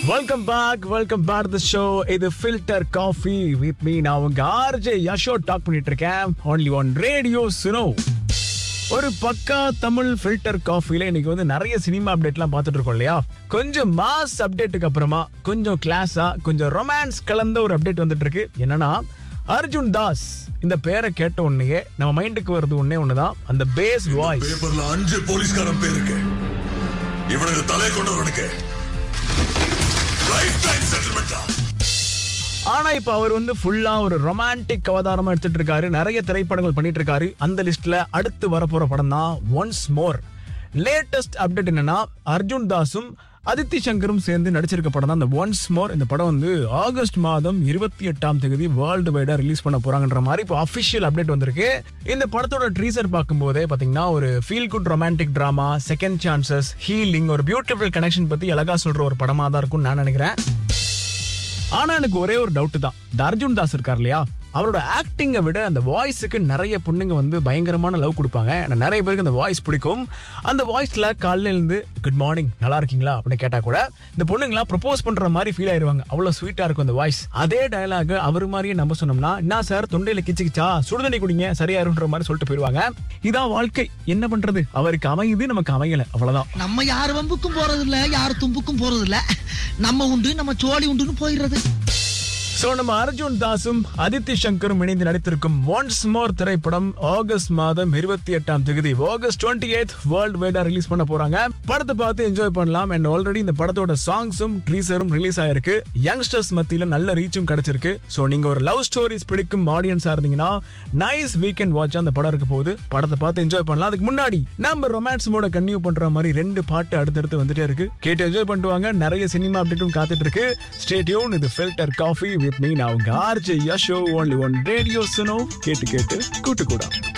welcome back welcome back the show இது filter coffee with me நான் உங்க RJ Yasho talk பண்ணிட்டு இருக்கேன் ஒன்லி ஒன் ரேடியோ சுனோ ஒரு பக்கா தமிழ் ஃபில்டர் காஃபில இன்னைக்கு வந்து நிறைய சினிமா அப்டேட்லாம் பார்த்துட்டு இருக்கோம் இல்லையா கொஞ்சம் மாஸ் அப்டேட்டுக்கு அப்புறமா கொஞ்சம் கிளாஸா கொஞ்சம் ரொமான்ஸ் கலந்த ஒரு அப்டேட் வந்துட்டு இருக்கு என்னன்னா அர்ஜுன் தாஸ் இந்த பேரை கேட்ட உடனே நம்ம மைண்டுக்கு வருது ஒண்ணே ஒண்ணுதான் அந்த பேஸ் வாய்ஸ் பேப்பர்ல அஞ்சு போலீஸ்காரன் பேருக்கு இவனுக்கு தலை கொண்டவனுக்கு லைஃப் டைம் செட்டில்மெண்டா ஆனா இப்ப அவர் வந்து ஃபுல்லா ஒரு ரொமான்டிக் அவதாரமா எடுத்துட்டு இருக்காரு நிறைய திரைப்படங்கள் பண்ணிட்டு இருக்காரு அந்த லிஸ்ட்ல அடுத்து வரப்போற படம் தான் ஒன்ஸ் மோர் லேட்டஸ்ட் அப்டேட் என்னன்னா அர்ஜுன் தாஸும் அதித்தி சங்கரும் சேர்ந்து நடிச்சிருக்க படம் தான் இந்த ஒன்ஸ் மோர் இந்த படம் வந்து ஆகஸ்ட் மாதம் இருபத்தி எட்டாம் தேதி வேர்ல்டு வைடா ரிலீஸ் பண்ண போறாங்கன்ற மாதிரி இப்போ அபிஷியல் அப்டேட் வந்திருக்கு இந்த படத்தோட ட்ரீசர் பார்க்கும்போதே பாத்தீங்கன்னா ஒரு feel good romantic drama second chances healing ஒரு பியூட்டிஃபுல் கனெக்ஷன் பத்தி அழகா சொல்ற ஒரு படமா தான் இருக்கும்னு நான் நினைக்கிறேன் ஆனா எனக்கு ஒரே ஒரு டவுட் தான் இந்த அர்ஜுன் தாஸ் இருக்கார் இல்லையா அவரோட ஆக்டிங்கை விட அந்த வாய்ஸுக்கு நிறைய பொண்ணுங்க வந்து பயங்கரமான லவ் கொடுப்பாங்க எனக்கு நிறைய பேருக்கு அந்த வாய்ஸ் பிடிக்கும் அந்த வாய்ஸ்ல காலையில இருந்து குட் மார்னிங் நல்லா இருக்கீங்களா அப்படின்னு கேட்டா கூட இந்த பொண்ணுங்களா ப்ரப்போஸ் பண்ற மாதிரி ஃபீல் ஆயிருவாங்க அவ்வளவு ஸ்வீட்டா இருக்கும் அந்த வாய்ஸ் அதே டயலாக் அவர் மாதிரியே நம்ம சொன்னோம்னா என்ன சார் தொண்டையில கிச்சிக்கிச்சா சுடுதண்ணி குடிங்க சரியாயிருன்ற மாதிரி சொல்லிட்டு போயிருவாங்க இதான் வாழ்க்கை என்ன பண்றது அவருக்கு அமையுது நமக்கு அமையல அவ்வளவுதான் நம்ம யார் வம்புக்கும் போறது இல்ல யார் தும்புக்கும் போறது இல்ல நம்ம உண்டு நம்ம சோழி உண்டுன்னு போயிடுறது சோ நம்ம அர்ஜுன் தாஸும் அதித்தி சங்கரும் இணைந்து நடித்திருக்கும் ஒன்ஸ் மோர் திரைப்படம் ஆகஸ்ட் மாதம் இருபத்தி எட்டாம் தேதி ஆகஸ்ட் டுவெண்ட்டி எய்த் வேர்ல்ட் வைடா ரிலீஸ் பண்ண போறாங்க படத்தை பார்த்து என்ஜாய் பண்ணலாம் அண்ட் ஆல்ரெடி இந்த படத்தோட சாங்ஸும் ட்ரீசரும் ரிலீஸ் ஆயிருக்கு யங்ஸ்டர்ஸ் மத்தியில நல்ல ரீச்சும் கிடைச்சிருக்கு சோ நீங்க ஒரு லவ் ஸ்டோரிஸ் பிடிக்கும் ஆடியன்ஸா இருந்தீங்கன்னா நைஸ் வீக்கெண்ட் வாட்ச் அந்த படம் இருக்க போகுது படத்தை பார்த்து என்ஜாய் பண்ணலாம் அதுக்கு முன்னாடி நம்ம ரொமான்ஸ் மோட கன்டினியூ பண்ற மாதிரி ரெண்டு பாட்டு அடுத்தடுத்து வந்துட்டே இருக்கு கேட்டு என்ஜாய் பண்ணிட்டு வாங்க நிறைய சினிமா அப்டேட்டும் காத்துட்டு இருக்கு ஸ்டேடியோன் இது ஃபில்டர் காஃபி வித் மீ நான் உங்க RJ Yasho only one radio Suno கேட்டு கேட்டு கூட்டு கூட